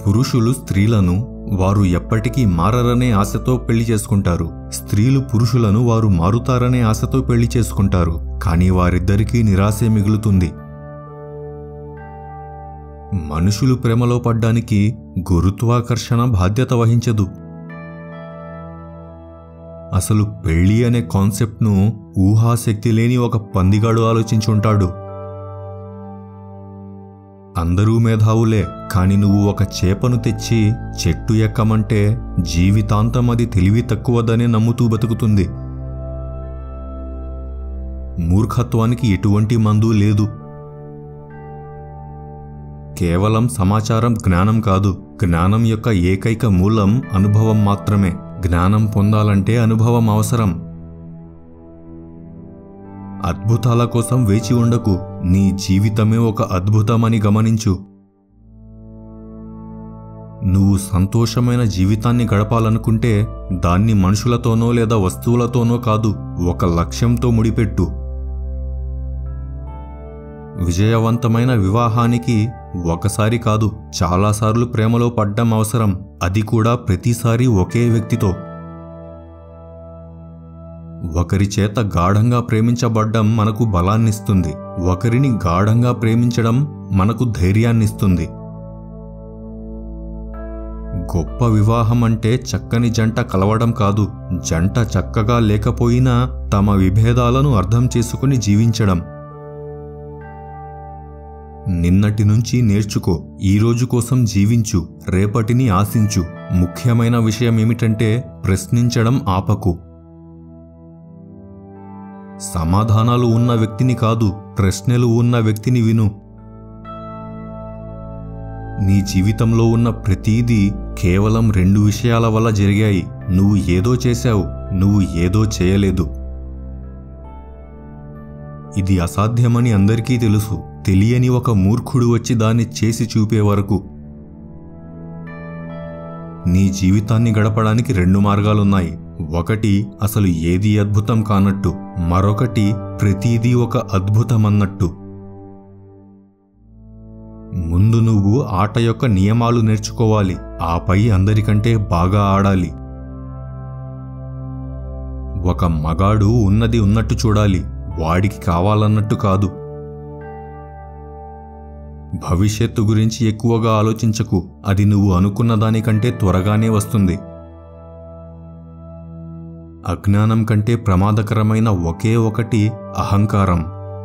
పురుషులు స్త్రీలను వారు ఎప్పటికీ మారరనే ఆశతో పెళ్లి చేసుకుంటారు స్త్రీలు పురుషులను వారు మారుతారనే ఆశతో పెళ్లి చేసుకుంటారు కానీ వారిద్దరికీ నిరాశే మిగులుతుంది మనుషులు ప్రేమలో పడ్డానికి గురుత్వాకర్షణ బాధ్యత వహించదు అసలు పెళ్లి అనే కాన్సెప్ట్ను ఊహాశక్తి లేని ఒక పందిగాడు ఆలోచించుంటాడు అందరూ మేధావులే కాని నువ్వు ఒక చేపను తెచ్చి చెట్టు ఎక్కమంటే జీవితాంతం అది తెలివి తక్కువదనే నమ్ముతూ బతుకుతుంది మూర్ఖత్వానికి ఎటువంటి మందు లేదు కేవలం సమాచారం జ్ఞానం కాదు జ్ఞానం యొక్క ఏకైక మూలం అనుభవం మాత్రమే జ్ఞానం పొందాలంటే అనుభవం అవసరం అద్భుతాల కోసం వేచి ఉండకు నీ జీవితమే ఒక అద్భుతమని గమనించు నువ్వు సంతోషమైన జీవితాన్ని గడపాలనుకుంటే దాన్ని మనుషులతోనో లేదా వస్తువులతోనో కాదు ఒక లక్ష్యంతో ముడిపెట్టు విజయవంతమైన వివాహానికి ఒకసారి కాదు చాలాసార్లు ప్రేమలో పడ్డం అవసరం అది కూడా ప్రతిసారి ఒకే వ్యక్తితో ఒకరి చేత గాఢంగా ప్రేమించబడ్డం మనకు బలాన్నిస్తుంది ఒకరిని గాఢంగా ప్రేమించడం మనకు ధైర్యాన్నిస్తుంది గొప్ప వివాహం అంటే చక్కని జంట కలవడం కాదు జంట చక్కగా లేకపోయినా తమ విభేదాలను అర్థం చేసుకుని జీవించడం నిన్నటి నుంచి నేర్చుకో ఈ రోజు కోసం జీవించు రేపటిని ఆశించు ముఖ్యమైన విషయం ఏమిటంటే ప్రశ్నించడం ఆపకు సమాధానాలు ఉన్న వ్యక్తిని కాదు ప్రశ్నలు ఉన్న వ్యక్తిని విను నీ జీవితంలో ఉన్న ప్రతీదీ కేవలం రెండు విషయాల వల్ల జరిగాయి నువ్వు ఏదో చేశావు నువ్వు ఏదో చేయలేదు ఇది అసాధ్యమని అందరికీ తెలుసు తెలియని ఒక మూర్ఖుడు వచ్చి దాన్ని చేసి చూపే వరకు నీ జీవితాన్ని గడపడానికి రెండు మార్గాలున్నాయి ఒకటి అసలు ఏది అద్భుతం కానట్టు మరొకటి ప్రతీదీ ఒక అద్భుతమన్నట్టు ముందు నువ్వు ఆట యొక్క నియమాలు నేర్చుకోవాలి ఆపై అందరికంటే బాగా ఆడాలి ఒక మగాడు ఉన్నది ఉన్నట్టు చూడాలి వాడికి కావాలన్నట్టు కాదు భవిష్యత్తు గురించి ఎక్కువగా ఆలోచించకు అది నువ్వు అనుకున్న దానికంటే త్వరగానే వస్తుంది అజ్ఞానం కంటే ప్రమాదకరమైన ఒకే ఒకటి అహంకారం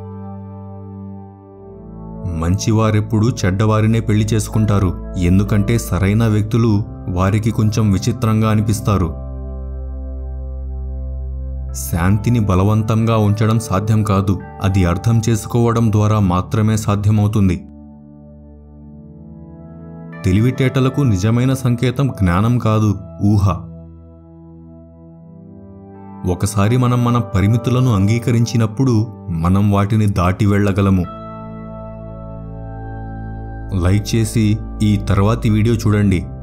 మంచివారెప్పుడు చెడ్డవారినే పెళ్లి చేసుకుంటారు ఎందుకంటే సరైన వ్యక్తులు వారికి కొంచెం విచిత్రంగా అనిపిస్తారు శాంతిని బలవంతంగా ఉంచడం సాధ్యం కాదు అది అర్థం చేసుకోవడం ద్వారా మాత్రమే సాధ్యమవుతుంది తెలివితేటలకు నిజమైన సంకేతం జ్ఞానం కాదు ఊహ ఒకసారి మనం మన పరిమితులను అంగీకరించినప్పుడు మనం వాటిని దాటి వెళ్ళగలము లైక్ చేసి ఈ తర్వాతి వీడియో చూడండి